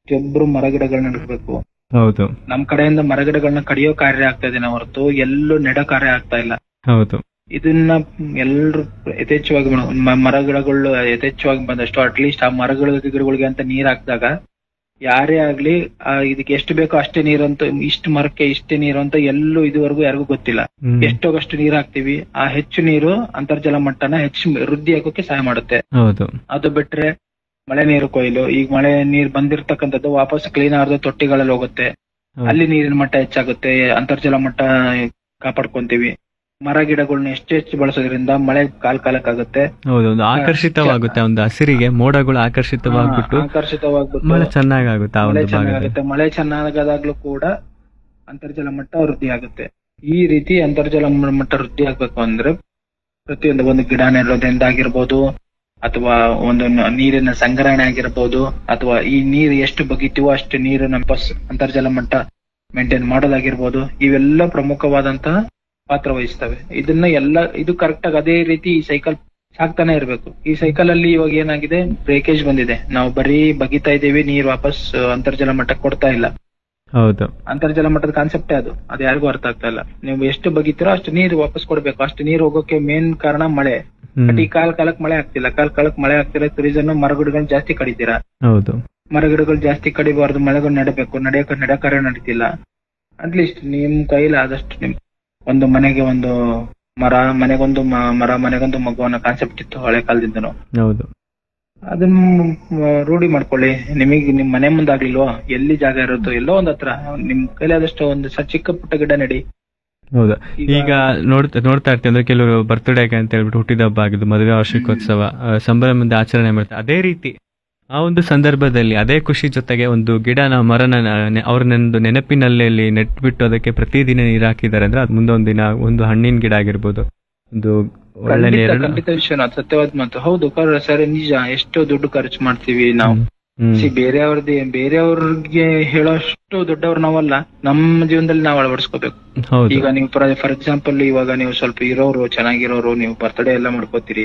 ಪ್ರತಿಯೊಬ್ರು ಮರಗಿಡಗಳನ್ನ ನೆಡಬೇಕು ಹೌದು ನಮ್ ಕಡೆಯಿಂದ ಮರಗಿಡಗಳನ್ನ ಕಡಿಯೋ ಕಾರ್ಯ ಆಗ್ತಾ ಇದೆ ಹೊರತು ಎಲ್ಲೂ ನೆಡ ಕಾರ್ಯ ಆಗ್ತಾ ಇಲ್ಲ ಹೌದು ಇದನ್ನ ಎಲ್ರು ಯಥೇಚ್ಛವಾಗಿ ಮಾಡ- ಮ- ಮರಗಿಡಗಳು ಯಥೇಚ್ಛವಾಗಿ ಬಂದಷ್ಟು ಅಟ್ಲೀಸ್ಟ್ ಆ ಮರಗಳ ಗಿಡಗಳಿಗೆ ಅಂತ ನೀರ್ ಹಾಕಿದಾಗ ಯಾರೇ ಆಗ್ಲಿ ಆ ಇದಕ್ಕೆ ಎಷ್ಟು ಬೇಕೋ ಅಷ್ಟೇ ನೀರು ಅಂತ ಇಷ್ಟು ಮರಕ್ಕೆ ಇಷ್ಟೇ ನೀರು ಅಂತ ಎಲ್ಲೂ ಇದುವರೆಗೂ ಯಾರಿಗೂ ಗೊತ್ತಿಲ್ಲ ಹ್ಮ್. ಎಷ್ಟೋಗಷ್ಟು ನೀರ್ ಹಾಕ್ತಿವಿ ಆ ಹೆಚ್ಚು ನೀರು ಅಂತರ್ಜಲ ಮಟ್ಟನ ಹೆಚ್ಚು ವೃದ್ಧಿ ಆಗೋಕೆ ಸಹಾಯ ಮಾಡುತ್ತೆ ಹೌದು ಅದು ಬಿಟ್ರೆ ಮಳೆ ನೀರು ಕೊಯ್ಲು ಈಗ ಮಳೆ ನೀರ್ ಬಂದಿರ್ತಕ್ಕಂಥದ್ದು ವಾಪಸ್ ಕ್ಲೀನ್ ಆದ ತೊಟ್ಟಿಗಳಲ್ಲಿ ಹೋಗುತ್ತೆ ಹೌದು. ಅಲ್ಲಿ ನೀರಿನ ಮಟ್ಟ ಹೆಚ್ಚಾಗುತ್ತೆ ಅಂತರ್ಜಲ ಮಟ್ಟ ಕಾಪಾಡ್ಕೊಂತೀವಿ ಮರ ಗಿಡಗಳನ್ನ ಎಷ್ಟು ಹೆಚ್ಚು ಬಳಸೋದ್ರಿಂದ ಮಳೆ ಕಾಲ್ ಕಾಲಕ್ಕಾಗುತ್ತೆ ಹೌದು ಒಂದು ಆಕರ್ಷಿತವಾಗುತ್ತೆ ಒಂದು ಹಸಿರಿಗೆ ಮೋಡಗಳು ಆಕರ್ಷಿತವಾಗ್ಬಿಟ್ಟು ಆಕರ್ಷಿತವಾಗ್ಬಿಟ್ಟು ಮಳೆ ಚೆನ್ನಾಗಾಗುತ್ತೆ ಆ ಮಳೆ ಒಂದು ಭಾಗದಲ್ಲಿ ಚೆನ್ನಾಗುತ್ತೆ ಮಳೆ ಚೆನ್ನಾಗದಾಗ್ಲೂ ಕೂಡ ಅಂತರ್ಜಲ ಮಟ್ಟ ವೃದ್ಧಿ ಆಗುತ್ತೆ ಈ ರೀತಿ ಅಂತರ್ಜಲ ಮ- ಮಟ್ಟ ವೃದ್ಧಿ ಆಗ್ಬೇಕು ಅಂದ್ರೆ ಪ್ರತಿಯೊಂದು ಒಂದು ಗಿಡ ನೆಡೋದ್ರಿಂದ ಆಗಿರ್ಬೋದು ಅಥವಾ ಒಂದು ನ- ನೀರಿನ ಸಂಗ್ರಹಣೆ ಆಗಿರ್ಬೋದು ಅಥವಾ ಈ ನೀರು ಎಷ್ಟು ಬಗಿತೀವೋ ಅಷ್ಟು ನೀರು ನಮ್ಮ ಪಸ್ ಅಂತರ್ಜಲ ಮಟ್ಟ ಮೇಂಟೈನ್ ಮಾಡೋದಾಗಿರ್ಬೋದು ಇವೆಲ್ಲ ಪ್ರಮುಖವಾದಂತಹ ಪಾತ್ರ ವಹಿಸ್ತವೆ ಇದನ್ನ ಎಲ್ಲ ಇದು ಕರೆಕ್ಟ್ ಆಗಿ ಅದೇ ರೀತಿ ಈ ಸೈಕಲ್ ಸಾಕ್ತಾನೆ ಇರ್ಬೇಕು ಈ ಸೈಕಲ್ ಅಲ್ಲಿ ಇವಾಗ ಏನಾಗಿದೆ ಬ್ರೇಕೇಜ್ ಬಂದಿದೆ ನಾವು ಬರೀ ಬಗಿತಾ ಇದೀವಿ ನೀರ್ ವಾಪಸ್ ಆ, ಅಂತರ್ಜಲ ಮಟ್ಟಕ್ಕೆ ಕೊಡ್ತಾ ಇಲ್ಲ ಹೌದು ಅಂತರ್ಜಲ ಮಟ್ಟದ ಕಾನ್ಸೆಪ್ಟೇ ಅದು ಅದು ಯಾರಿಗೂ ಅರ್ಥ ಆಗ್ತಾ ಇಲ್ಲ ನೀವು ಎಷ್ಟು ಬಗಿತೀರೋ ಅಷ್ಟು ನೀರು ವಾಪಸ್ ಕೊಡ್ಬೇಕು ಅಷ್ಟು ನೀರು ಹೋಗೋಕೆ ಮೇನ್ ಕಾರಣ ಮಳೆ ಹ್ಮ್. ಬಟ್ ಈ ಕಾಲ್ ಕಾಲಕ್ ಮಳೆ ಆಗ್ತಿಲ್ಲ ಕಾಲ್ ಕಾಲಕ್ ಮಳೆ ಆಗ್ತಿಲ್ಲ ರೀಸನ್ ಮರಗಿಡಗಳನ್ನ ಜಾಸ್ತಿ ಕಡಿತೀರಾ ಹೌದು ಮರಗಿಡಗಳು ಜಾಸ್ತಿ ಕಡಿಬಾರ್ದು ಮಳೆಗಳು ನೆಡಬೇಕು ನಡೆಯಕ ನಡೆ ಕಾರ್ಯ ನಡೀತಿಲ್ಲ ಅಟ್ಲೀಸ್ಟ್ ನಿಮ್ ಕೈಲಿ ಆದಷ್ಟು ನಿಮ್ ಒಂದು ಮನೆಗೆ ಒಂದು ಮರ ಮನೆಗೊಂದು ಮ- ಮರ ಮನೆಗೊಂದು ಮಗು ಅನ್ನೋ ಕಾನ್ಸೆಪ್ಟ್ ಇತ್ತು ಹಳೆ ಕಾಲದಿಂದನು ಹೌದು ಅದನ್ನ ಮ್, ರೂಢಿ ಮಾಡ್ಕೊಳ್ಳಿ ನಿಮಗೆ ನಿಮ್ ಮನೆ ಮುಂದಾಗ್ಲಿಲ್ವಾ ಎಲ್ಲಿ ಜಾಗ ಇರುತ್ತೋ ಎಲ್ಲೋ ಒಂದ್ ಹತ್ರ ನಿಮ್ ಕೈಲಿ ಆದಷ್ಟು ಒಂದು ಸ- ಚಿಕ್ಕ ಪುಟ್ಟ ಗಿಡ ನೆಡಿ ಹೌದು ಈಗ- ಈಗ ನೋಡ್ತಾ ನೋಡ್ತಾ ಇರ್ತೀವಿ ಅಂದ್ರೆ ಕೆಲವರು ಬರ್ತ್ಡೇಗೆ ಅಂತ ಹೇಳ್ಬಿಟ್ಟು ಹುಟ್ಟಿದ ಹಬ್ಬ ಆಗಿದ್ದು ಮದುವೆ ವಾರ್ಷಿಕೋತ್ಸವ ಆ, ಸಂಭ್ರಮದಿಂದ ಆಚರಣೆ ಮಾಡ್ತಾರೆ ಅದೇ ರೀತಿ ಆ ಒಂದು ಸಂದರ್ಭದಲ್ಲಿ ಅದೇ ಖುಷಿ ಜೊತೆಗೆ ಒಂದು ಗಿಡನ ಮರನ ನೆ- ಅವ್ರನ್ನೊಂದು ನೆನಪಿನಲ್ಲಿ ನೆಟ್ಬಿಟ್ಟು ಅದಕ್ಕೆ ಪ್ರತಿದಿನ ನೀರು ಹಾಕಿದ್ದಾರೆ ಅಂದ್ರೆ ಅದು ಮುಂದೊಂದು ದಿನ ಒಂದು ಹಣ್ಣಿನ ಗಿಡ ಆಗಿರ್ಬೋದು ಒಂದು ಒಳ್ಳೆ ಖಂಡಿತ ನೀರನ್ನು ಖಂಡಿತ ವಿಷಯ ಅದು ಸತ್ಯವಾದ ಮಾತು ಹೌದು ಕರ್- ಸರಿ ನಿಜ ಎಷ್ಟೋ ದುಡ್ಡು ಖರ್ಚು ಮಾಡ್ತೀವಿ ನಾವು ಹ್ಮ್. ಸಿ ಬೇರೆಯವ್ರದ್ದು ಬೇರೆಯವ್ರಿಗೆ ಹೇಳೋಷ್ಟು ದೊಡ್ಡವ್ರು ನಾವಲ್ಲ ನಮ್ಮ ಜೀವನದಲ್ಲಿ ನಾವು ಅಳವಡಿಸ್ಕೋಬೇಕು ಹೌದು ಈಗ ನೀವು ಫಾರ್ ಎಕ್ಸಾಂಪಲ್ ಇವಾಗ ನೀವು ಸ್ವಲ್ಪ ಇರೋರು ಚೆನ್ನಾಗಿರೋರು ನೀವು ಬರ್ತ್ಡೇ ಎಲ್ಲ ಮಾಡ್ಕೋತೀರಿ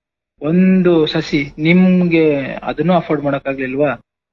ಒಂದು ಸಸಿ ನಿಮ್ಗೆ ಅದನ್ನು ಅಫೋರ್ಡ್ ಮಾಡಕ್ಕಾಗ್ಲಿಲ್ವಾ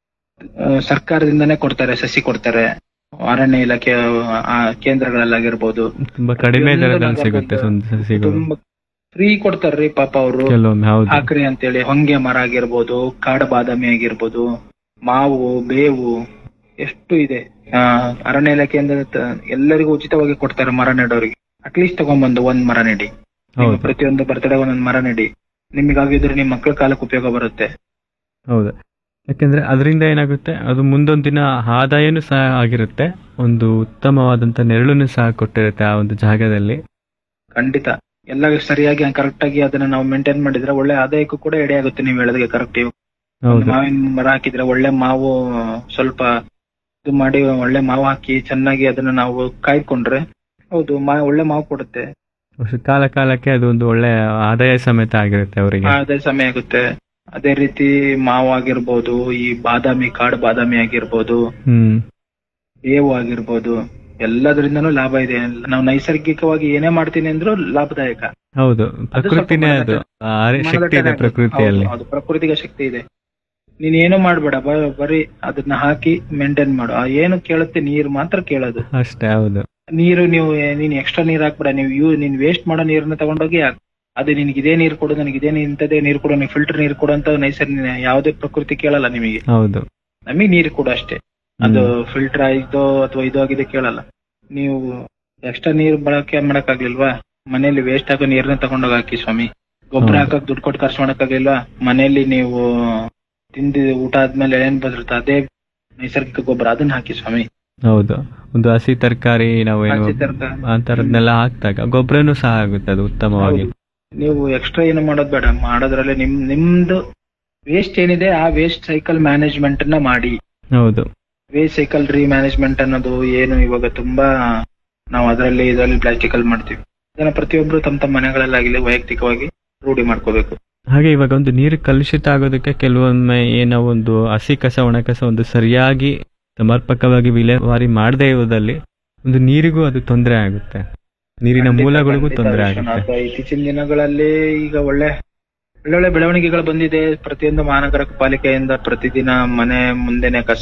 ಆ, ಸರ್ಕಾರದಿಂದನೇ ಕೊಡ್ತಾರೆ ಸಸಿ ಕೊಡ್ತಾರೆ ಅರಣ್ಯ ಇಲಾಖೆ ಆ, ಕೇಂದ್ರಗಳಲ್ಲಾಗಿರ್ಬೋದು ತುಂಬಾ ಕಡಿಮೆ ಪ್ರತಿಯೊಂದು ದರದಲ್ಲಿ ನಗರದಲ್ಲಿ ಸಿಗುತ್ತೆ ಒಂದು ಸಸಿಗಳು ತುಂಬಾ ಫ್ರೀ ಕೊಡ್ತಾರ್ರಿ ಪಾಪ ಅವರು ಕೆಲವೊಮ್ಮೆ ಹೌದು ಹಾಕ್ರಿ ಅಂತೇಳಿ ಹೊಂಗೆ ಮರ ಆಗಿರ್ಬೋದು ಕಾಡು ಬಾದಾಮಿ ಆಗಿರ್ಬೋದು ಮಾವು ಬೇವು ಎಷ್ಟು ಇದೆ ಆ, ಅರಣ್ಯ ಇಲಾಖೆಯಿಂದ ತ- ಎಲ್ಲರಿಗೂ ಉಚಿತವಾಗಿ ಕೊಡ್ತಾರೆ ಮರ ನೆಡೋರಿಗೆ ಅಟ್ಲೀಸ್ಟ್ ತಗೊಂಡ್ಬಂದು ಒಂದ್ ಮರ ನೆಡಿ ನಿಮ್ಮ ಹೌದು ಪ್ರತಿಯೊಂದು ಬರ್ತಡೇ ಒಂದೊಂದು ಮರ ನೆಡಿ ನಿಮಗಾಗಿದ್ರೆ ನಿಮ್ ಮಕ್ಕಳ ಕಾಲಕ್ಕೆ ಉಪಯೋಗ ಬರುತ್ತೆ ಹೌದು ಯಾಕೆಂದ್ರೆ ಅದರಿಂದ ಏನಾಗುತ್ತೆ ಅದು ಮುಂದೊಂದು ದಿನ ಆದಾಯನೂ ಸಹ ಆಗಿರುತ್ತೆ ಒಂದು ಉತ್ತಮವಾದಂತ ನೆರಳನ್ನು ಸಹ ಕೊಟ್ಟಿರುತ್ತೆ ಆ ಒಂದು ಜಾಗದಲ್ಲಿ ಖಂಡಿತ ಎಲ್ಲ ಸರಿಯಾಗಿ ಕರೆಕ್ಟ್ ಆಗಿ ಅದನ್ನ ನಾವು ಮೇಂಟೈನ್ ಮಾಡಿದ್ರೆ ಒಳ್ಳೆ ಆದಾಯಕ್ಕೂ ಕೂಡ ಎಡೆ ಆಗುತ್ತೆ ನೀವು ಹೇಳೋದಕ್ಕೆ ಕರೆಕ್ಟ್ ಹೌದು ಮಾವಿನ ಮರ ಹಾಕಿದ್ರೆ ಒಳ್ಳೆ ಮಾವು ಸ್ವಲ್ಪ ಇದು ಮಾಡಿ ಒಳ್ಳೆ ಮಾವು ಹಾಕಿ ಚೆನ್ನಾಗಿ ಅದನ್ನ ನಾವು ಕಾಯ್ಕೊಂಡ್ರೆ ಹೌದು ಮಾ ಒಳ್ಳೆ ಮಾವು ಕೊಡುತ್ತೆ ವರ್ಷ ಕಾಲ ಕಾಲಕ್ಕೆ ಅದು ಒಂದು ಒಳ್ಳೆ ಆದಾಯ ಸಮೇತ ಆಗಿರುತ್ತೆ ಅವರಿಗೆ ಅದೇ ಸಮಯ ಆಗುತ್ತೆ ಅದೇ ರೀತಿ ಮಾವು ಆಗಿರ್ಬೋದು ಈ ಬಾದಾಮಿ ಕಾಡು ಬಾದಾಮಿ ಆಗಿರ್ಬೋದು ಹ್ಮ್ ಬೇವು ಆಗಿರ್ಬೋದು ಎಲ್ಲದರಿಂದನೂ ಲಾಭ ಇದೆ ನಾವು ನೈಸರ್ಗಿಕವಾಗಿ ಏನೇ ಮಾಡ್ತೀನಿ ಅಂದ್ರೂ ಲಾಭದಾಯಕ ಹೌದು ಅದು ಸ್ವಲ್ಪ ಪ್ರಕೃತಿನೇ ಅದು ಮನದಟ್ಟಣೆ ಆ ಶಕ್ತಿ ಇದೆ ಮನದಟ್ಟಣೆ ಪ್ರಕೃತಿಯಲ್ಲಿ ಹೌದು, ಹೌದು, ಪ್ರಕೃತಿಗೆ ಶಕ್ತಿ ಇದೆ ನೀನ್ ಏನು ಮಾಡ್ಬೇಡ ಬ- ಬರೀ ಅದನ್ನ ಹಾಕಿ ಮೇಂಟೈನ್ ಮಾಡು ಆ ಏನು ಕೇಳುತ್ತೆ ನೀರು ಮಾತ್ರ ಕೇಳೋದು ಅಷ್ಟೇ ಹೌದು ನೀರು ನೀವು ನೀನ್ ಎಕ್ಸ್ಟ್ರಾ ನೀರ್ ಹಾಕ್ಬೇಡ ನೀವು ಯೂ ನೀನ್ ವೇಸ್ಟ್ ಮಾಡೋ ನೀರನ್ನ ತಗೊಂಡೋಗಿ ಹಾಕ್ ಅದು ನಿನ್ಗೆ ಇದೇ ನೀರು ಕೊಡು ನನಗೆ ಇದೇ ನೀ- ಇಂಥದೇ ನೀರು ಕೊಡು ನೀವು ಫಿಲ್ಟರ್ ನೀರು ಕೊಡು ಅಂತ ನೈಸರ್ಗಿಕ ಯಾವುದೇ ಪ್ರಕೃತಿ ಕೇಳಲ್ಲ ನಿಮಗೆ ಹೌದು ನಮಗೆ ನೀರು ಕೊಡು ಅಷ್ಟೇ ಅದು ಫಿಲ್ಟರ್ ಆಯ್ತೋ ಅಥವಾ ಇದು ಆಗಿದೆ ಕೇಳಲ್ಲ ನೀವು ಎಕ್ಸ್ಟ್ರಾ ನೀರು ಬಳಕೆ ಮಾಡಕ್ಕಾಗ್ಲಿಲ್ವಾ ಮನೆಯಲ್ಲಿ ವೇಸ್ಟ್ ಆಗೋ ನೀರನ್ನ ತಗೊಂಡೋಗಿ ಹಾಕಿ ಸ್ವಾಮಿ ಗೊಬ್ಬರ ಹೌದು. ಹಾಕಕ್ ದುಡ್ಡು ಕೊಟ್ಟು ಖರ್ಚು ಮಾಡಕ್ಕಾಗ್ಲಿಲ್ವಾ ಮನೆಯಲ್ಲಿ ನೀವು ತಿಂದಿ ಊಟ ಆದ್ಮೇಲೆ ಏನ್ ಬದಿರುತ್ತೆ ಅದೇ ನೈಸರ್ಗಿಕ ಗೊಬ್ಬರ ಅದನ್ನ ಹಾಕಿ ಸ್ವಾಮಿ ಹೌದು ಒಂದು ಹಸಿ ತರಕಾರಿ ನಾವು ಏನು ಹಸಿ ತರಕಾರಿ. ಅಂತರದ್ನೆಲ್ಲ ಹಾಕ್ದಾಗ ಗೊಬ್ಬರನು ಸಹ ಆಗುತ್ತೆ ಅದು ಉತ್ತಮವಾಗಿ ಹೌದು. ನೀವು ಎಕ್ಸ್ಟ್ರಾ ಏನು ಮಾಡೋದ್ ಬೇಡ ಮಾಡೋದ್ರಲ್ಲಿ ನಿಮ್ ನಿಮ್ದು ವೇಸ್ಟ್ ಏನಿದೆ ಆ ವೇಸ್ಟ್ ಸೈಕಲ್ ಮ್ಯಾನೇಜ್ಮೆಂಟ್ ನ ಮಾಡಿ ಹೌದು ವೇಸ್ಟ್ ಸೈಕಲ್ ರೀ ಮ್ಯಾನೇಜ್ಮೆಂಟ್ ಅನ್ನೋದು ಏನು ಇವಾಗ ತುಂಬಾ ನಾವು ಅದರಲ್ಲಿ ಇದರಲ್ಲಿ ಪ್ಲಾಸ್ಟಿಕ್ ಅಲ್ಲಿ ಮಾಡ್ತೀವಿ ಅದನ್ನ ಪ್ರತಿಯೊಬ್ರು ತಮ್ಮ ತಮ್ಮ ಮನೆಗಳಲ್ಲಾಗಲಿ ವೈಯಕ್ತಿಕವಾಗಿ ರೂಢಿ ಮಾಡ್ಕೋಬೇಕು ಹಾಗೆ ಇವಾಗ ಒಂದು ನೀರು ಕಲುಷಿತ ಆಗೋದಕ್ಕೆ ಕೆಲವೊಮ್ಮೆ ಏನೋ ಒಂದು ಹಸಿ ಕಸ ಒಣ ಕಸ ಒಂದು ಸರಿಯಾಗಿ ಸಮರ್ಪಕವಾಗಿ ವಿಲೇವಾರಿ ಮಾಡದೇ ಇರೋದಲ್ಲಿ ಒಂದು ನೀರಿಗೂ ಅದು ತೊಂದರೆ ಆಗುತ್ತೆ ನೀರಿನ ಖಂಡಿತ, ಮೂಲಗಳಿಗೂ ಖಂಡಿತ ತೊಂದರೆ ವಿಶ್ವನಾಥ. ಆಗುತ್ತೆ ಇತ್ತೀಚಿನ ದಿನಗಳಲ್ಲಿ ಈಗ ಒಳ್ಳೆ ಒಳ್ಳೊಳ್ಳೆ ಬೆಳವಣಿಗೆಗಳು ಬಂದಿದೆ ಪ್ರತಿಯೊಂದು ಮಹಾನಗರ ಪಾಲಿಕೆಯಿಂದ ಪ್ರತಿದಿನ ಮನೆ ಮುಂದೆನೆ ಕಸ